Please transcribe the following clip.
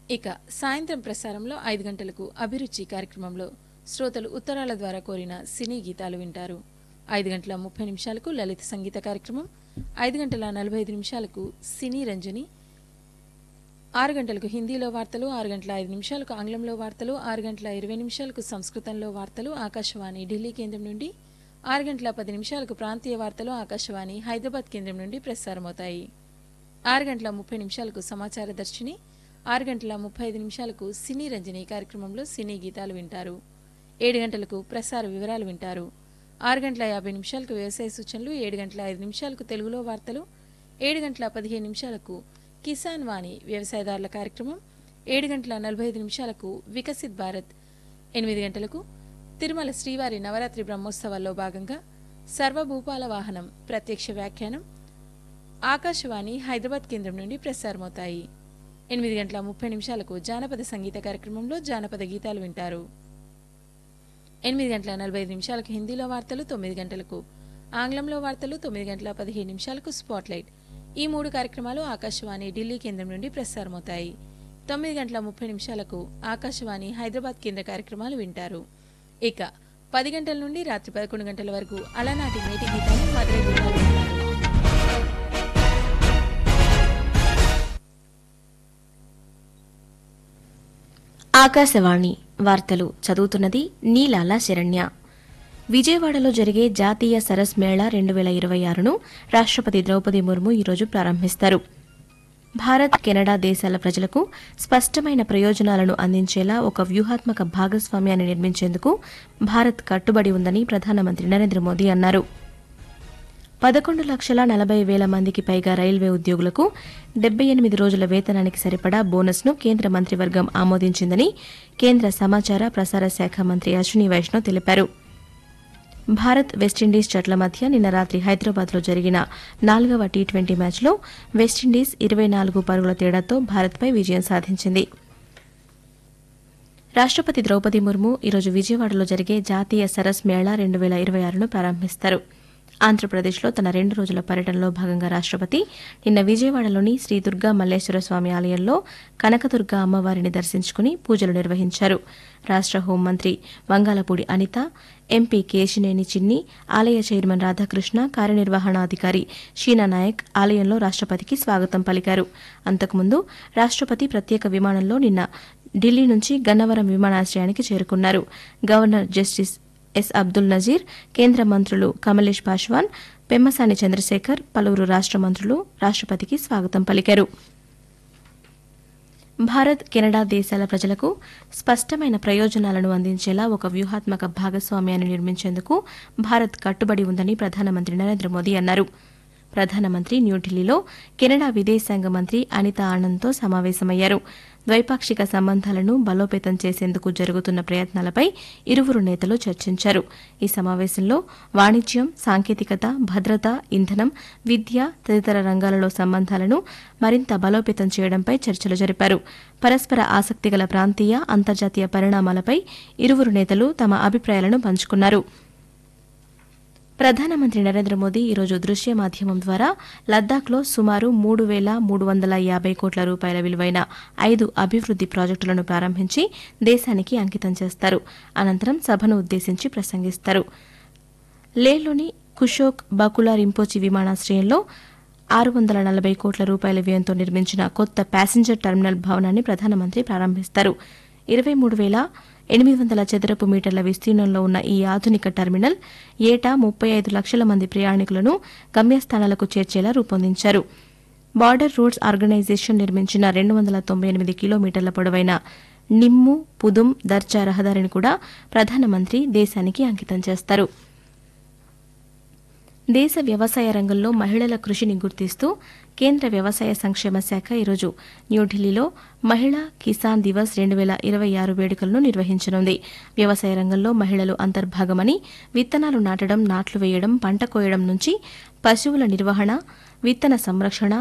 ఇక సాయంత్రం ప్రసారంలో ఐదు గంటలకు అభిరుచి కార్యక్రమంలో శ్రోతలు ఉత్తరాల ద్వారా కోరిన సినీ గీతాలు వింటారు ఐదు గంటల ముప్పై నిమిషాలకు లలిత సంగీత కార్యక్రమం ఐదు గంటల నలభై ఐదు నిమిషాలకు సినీ రంజని ఆరు గంటలకు హిందీలో వార్తలు ఆరు గంటల ఐదు నిమిషాలకు ఆంగ్లంలో వార్తలు ఆరు గంటల ఇరవై నిమిషాలకు సంస్కృతంలో వార్తలు ఆకాశవాణి ఢిల్లీ కేంద్రం నుండి ఆరు గంటల పది నిమిషాలకు ప్రాంతీయ వార్తలు ఆకాశవాణి హైదరాబాద్ కేంద్రం నుండి ప్రసారమవుతాయి ఆరు గంటల ముప్పై నిమిషాలకు సమాచార దర్శిని ఆరు గంటల ముప్పై ఐదు నిమిషాలకు సినీ రంజని కార్యక్రమంలో సినీ గీతాలు వింటారు ఏడు గంటలకు ప్రసార వివరాలు వింటారు ఆరు గంటల యాభై నిమిషాలకు వ్యవసాయ సూచనలు ఏడు గంటల ఐదు నిమిషాలకు తెలుగులో వార్తలు ఏడు గంటల పదిహేను నిమిషాలకు కిసాన్ వాణి వ్యవసాయదారుల కార్యక్రమం ఏడు గంటల నలభై ఐదు నిమిషాలకు వికసిత్ భారత్ ఎనిమిది గంటలకు తిరుమల శ్రీవారి నవరాత్రి బ్రహ్మోత్సవాల్లో భాగంగా సర్వభూపాల వాహనం ప్రత్యక్ష వ్యాఖ్యానం ఆకాశవాణి హైదరాబాద్ కేంద్రం నుండి ప్రసారమవుతాయి ఎనిమిది గంటల ముప్పై నిమిషాలకు జానపద సంగీత కార్యక్రమంలో జానపద గీతాలు వింటారు ఎనిమిది గంటల నలభై ఐదు నిమిషాలకు హిందీలో వార్తలు తొమ్మిది గంటలకు ఆంగ్లంలో వార్తలు తొమ్మిది గంటల పదిహేను నిమిషాలకు స్పాట్లైట్ ఈ మూడు కార్యక్రమాలు ఆకాశవాణి ఢిల్లీ కేంద్రం నుండి ప్రసారమవుతాయి తొమ్మిది గంటల ముప్పై నిమిషాలకు ఆకాశవాణి హైదరాబాద్ కేంద్ర కార్యక్రమాలు వింటారు ఇక పది గంటల నుండి రాత్రి పదకొండు గంటల వరకు అలనాటి మేటి గీతాలు మధుర గీతాలు వింటారు ఆకాశవాణి వార్తలు చదువుతున్నది నీలాల శరణ్య విజయవాడలో జరిగే జాతీయ సరస్ మేళా రెండు వేల ఇరవై ఆరును రాష్ట్రపతి ద్రౌపది ముర్ము ఈరోజు ప్రారంభిస్తారు భారత్ కెనడా దేశాల ప్రజలకు స్పష్టమైన ప్రయోజనాలను అందించేలా ఒక వ్యూహాత్మక భాగస్వామ్యాన్ని నిర్మించేందుకు భారత్ కట్టుబడి ఉందని ప్రధానమంత్రి నరేంద్ర మోదీ అన్నారు పదకొండు లక్షల నలభై వేల మందికి పైగా రైల్వే ఉద్యోగులకు డెబ్బై ఎనిమిది రోజుల వేతనానికి సరిపడా బోనస్ను కేంద్ర మంత్రివర్గం ఆమోదించిందని కేంద్ర సమాచార ప్రసార శాఖ మంత్రి అశ్విని వైష్ణవ్ తెలిపారు భారత్ వెస్టిండీస్ జట్ల మధ్య నిన్న రాత్రి హైదరాబాద్లో జరిగిన నాలుగవ టీ ట్వంటీ మ్యాచ్లో వెస్టిండీస్ ఇరవై నాలుగు పరుగుల తేడాతో భారత్పై విజయం సాధించింది రాష్ట్రపతి ద్రౌపది ముర్ము ఈరోజు విజయవాడలో జరిగే జాతీయ సరస్ మేళా రెండు వేల ఇరవై ఆరును ప్రారంభిస్తారు ఆంధ్రప్రదేశ్లో తన రెండు రోజుల పర్యటనలో భాగంగా రాష్ట్రపతి నిన్న విజయవాడలోని శ్రీ దుర్గా మల్లేశ్వర స్వామి ఆలయంలో కనకదుర్గ అమ్మవారిని దర్శించుకుని పూజలు నిర్వహించారు రాష్ట్ర హోంమంత్రి వంగాలపూడి అనిత ఎంపీ కేశినేని చిన్ని ఆలయ చైర్మన్ రాధాకృష్ణ కార్యనిర్వహణాధికారి షీనా నాయక్ ఆలయంలో రాష్ట్రపతికి స్వాగతం పలికారు అంతకుముందు రాష్ట్రపతి ప్రత్యేక విమానంలో నిన్న ఢిల్లీ నుంచి గన్నవరం విమానాశ్రయానికి చేరుకున్నారు governor justice S Abdul Nazeer కేంద్ర మంత్రులు కమలేష్ పాశ్వాన్ పెమ్మసాని చంద్రశేఖర్ పలువురు రాష్ట్ర మంత్రులు రాష్ట్రపతికి స్వాగతం పలికారు భారత్ కెనడా దేశాల ప్రజలకు స్పష్టమైన ప్రయోజనాలను అందించేలా ఒక వ్యూహాత్మక భాగస్వామ్యాన్ని నిర్మించేందుకు భారత్ కట్టుబడి ఉందని ప్రధానమంత్రి నరేంద్ర మోదీ అన్నారు ప్రధానమంత్రి న్యూఢిల్లీలో కెనడా విదేశాంగ మంత్రి అనితా ఆనంద్తో సమావేశమయ్యారు ద్వైపాక్షిక సంబంధాలను బలోపేతం చేసేందుకు జరుగుతున్న ప్రయత్నాలపై ఇరువురు నేతలు చర్చించారు ఈ సమావేశంలో వాణిజ్యం సాంకేతికత భద్రత ఇంధనం విద్య తదితర రంగాలలో సంబంధాలను మరింత బలోపేతం చేయడంపై చర్చలు జరిపారు పరస్పర ఆసక్తిగల ప్రాంతీయ అంతర్జాతీయ పరిణామాలపై ఇరువురు నేతలు తమ అభిప్రాయాలను పంచుకున్నారు ప్రధానమంత్రి నరేంద్ర మోదీ ఈరోజు దృశ్య మాధ్యమం ద్వారా లద్దాఖ్లో సుమారు మూడు వేల మూడు వందల యాభై కోట్ల రూపాయల విలువైన ఐదు అభివృద్ది ప్రాజెక్టులను ప్రారంభించి దేశానికి అంకితం చేస్తారు అనంతరం సభను ఉద్దేశించి ప్రసంగిస్తారు లేహ్లోని కుషోక్ బకులా రింపోచి విమానాశ్రయంలో ఆరు వందల నలభై కోట్ల రూపాయల వ్యయంతో నిర్మించిన కొత్త ప్యాసింజర్ టెర్మినల్ భవనాన్ని ప్రధానమంత్రి ప్రారంభిస్తారు ఇరవై మూడు వేల ఎనిమిది వందల చదరపు మీటర్ల విస్తీర్ణంలో ఉన్న ఈ ఆధునిక టెర్మినల్ ఏటా ముప్పై ఐదు లక్షల మంది ప్రయాణికులను గమ్యస్థానాలకు చేర్చేలా రూపొందించారు బార్డర్ రోడ్స్ ఆర్గనైజేషన్ నిర్మించిన రెండు వందల తొంభై ఎనిమిది కిలోమీటర్ల పొడవైన నిమ్ము పుదుం దర్చా రహదారిని కూడా ప్రధానమంత్రి దేశానికి అంకితం చేస్తారు దేశ వ్యవసాయ రంగంలో మహిళల కృషిని గుర్తిస్తూ కేంద్ర వ్యవసాయ సంక్షేమ శాఖ ఈరోజు న్యూఢిల్లీలో మహిళా కిసాన్ దివస్ రెండు వేల ఇరవై ఆరు వేడుకలను నిర్వహించనుంది వ్యవసాయ రంగంలో మహిళలు అంతర్భాగమని విత్తనాలు నాటడం నాట్లు వేయడం పంట కోయడం నుంచి పశువుల నిర్వహణ విత్తన సంరక్షణ